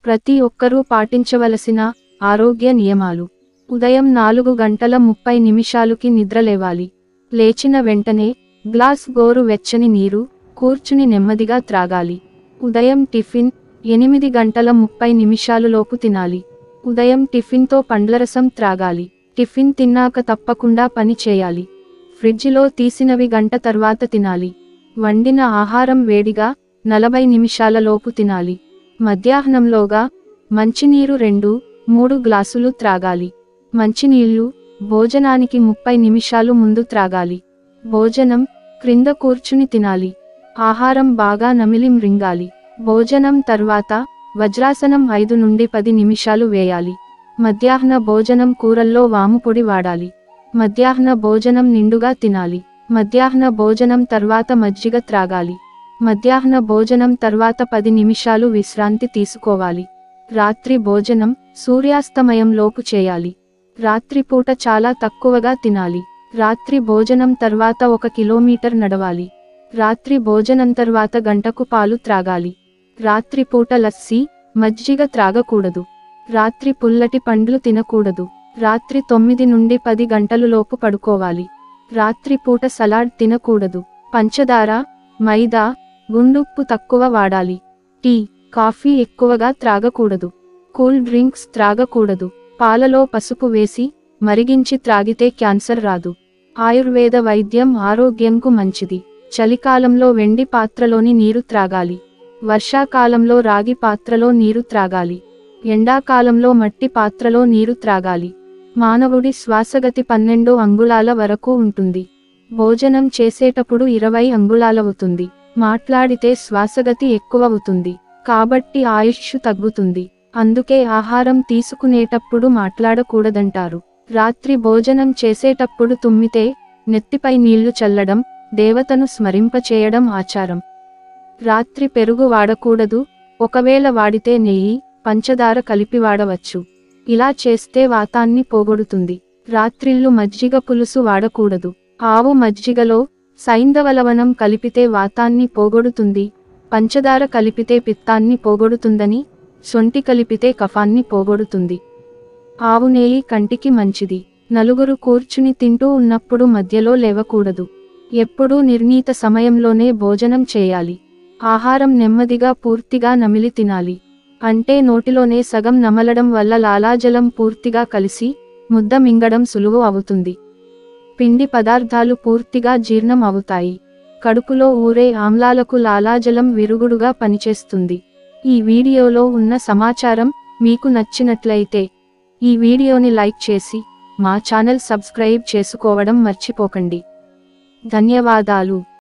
ప్రతి ఒక్కరూ పాటించవలసిన ఆరోగ్య నియమాలు ఉదయం నాలుగు గంటల ముప్పై నిమిషాలుకి నిద్రలేవాలి లేచిన వెంటనే గ్లాస్ గోరు వెచ్చని నీరు కూర్చుని నెమ్మదిగా త్రాగాలి ఉదయం టిఫిన్ ఎనిమిది గంటల ముప్పై నిమిషాలులోపు తినాలి ఉదయం టిఫిన్తో పండ్లరసం త్రాగాలి టిఫిన్ తిన్నాక తప్పకుండా పని చేయాలి ఫ్రిడ్జిలో తీసినవి గంట తర్వాత తినాలి వండిన ఆహారం వేడిగా నలభై నిమిషాలలోపు తినాలి మధ్యాహ్నంలోగా మంచినీరు రెండు మూడు గ్లాసులు త్రాగాలి మంచినీళ్లు భోజనానికి ముప్పై నిమిషాలు ముందు త్రాగాలి భోజనం క్రింద కూర్చుని తినాలి ఆహారం బాగా నమిలి మృంగాలి భోజనం తర్వాత వజ్రాసనం ఐదు నుండి పది నిమిషాలు వేయాలి మధ్యాహ్న భోజనం కూరల్లో వాము పొడి వాడాలి మధ్యాహ్న భోజనం నిండుగా తినాలి మధ్యాహ్న భోజనం తర్వాత మజ్జిగ త్రాగాలి మధ్యాహ్న భోజనం తర్వాత పది నిమిషాలు విశ్రాంతి తీసుకోవాలి రాత్రి భోజనం సూర్యాస్తమయంలోపు చేయాలి రాత్రిపూట చాలా తక్కువగా తినాలి రాత్రి భోజనం తర్వాత ఒక కిలోమీటర్ నడవాలి రాత్రి భోజనం తర్వాత గంటకు పాలు త్రాగాలి రాత్రిపూట లస్సీ మజ్జిగ త్రాగకూడదు రాత్రి పుల్లటి పండ్లు తినకూడదు రాత్రి తొమ్మిది నుండి పది గంటలులోపు పడుకోవాలి రాత్రిపూట సలాడ్ తినకూడదు పంచదార మైదా గుండుప్పు తక్కువ వాడాలి టీ కాఫీ ఎక్కువగా త్రాగకూడదు కూల్ డ్రింక్స్ త్రాగకూడదు పాలలో పసుపు వేసి మరిగించి త్రాగితే క్యాన్సర్ రాదు ఆయుర్వేద వైద్యం ఆరోగ్యంకు మంచిది చలికాలంలో వెండి పాత్రలోని నీరు త్రాగాలి వర్షాకాలంలో రాగి పాత్రలో నీరు త్రాగాలి ఎండాకాలంలో మట్టి పాత్రలో నీరు త్రాగాలి మానవుడి శ్వాసగతి పన్నెండు అంగుళాల వరకు ఉంటుంది భోజనం చేసేటప్పుడు ఇరవై అంగుళాలవుతుంది మాట్లాడితే శ్వాసగతి ఎక్కువవుతుంది కాబట్టి ఆయుష్ తగ్గుతుంది అందుకే ఆహారం తీసుకునేటప్పుడు మాట్లాడకూడదంటారు రాత్రి భోజనం చేసేటప్పుడు తుమ్మితే నెత్తిపై నీళ్లు చల్లడం దేవతను స్మరింపచేయడం ఆచారం రాత్రి పెరుగు వాడకూడదు ఒకవేళ వాడితే నెయ్యి పంచదార కలిపి వాడవచ్చు ఇలా చేస్తే వాతాన్ని పోగొడుతుంది రాత్రిళ్ళు మజ్జిగ పులుసు వాడకూడదు ఆవు మజ్జిగలో సైంధవలవనం కలిపితే వాతాన్ని పోగొడుతుంది పంచదార కలిపితే పిత్తాన్ని పోగొడుతుందని సొంటి కలిపితే కఫాన్ని పోగొడుతుంది ఆవు నెయ్యి కంటికి మంచిది నలుగురు కూర్చుని తింటూ ఉన్నప్పుడు మధ్యలో లేవకూడదు ఎప్పుడూ నిర్ణీత సమయంలోనే భోజనం చేయాలి ఆహారం నెమ్మదిగా పూర్తిగా నమిలి తినాలి అంటే నోటిలోనే సగం నమలడం వల్ల లాలాజలం పూర్తిగా కలిసి ముద్ద మింగడం సులువు అవుతుంది పిండి పదార్థాలు పూర్తిగా జీర్ణం అవుతాయి కడుపులో ఊరే ఆమ్లాలకు లాలాజలం విరుగుడుగా పనిచేస్తుంది ఈ వీడియోలో ఉన్న సమాచారం మీకు నచ్చినట్లయితే ఈ వీడియోని లైక్ చేసి మా ఛానల్ సబ్స్క్రైబ్ చేసుకోవడం మర్చిపోకండి ధన్యవాదాలు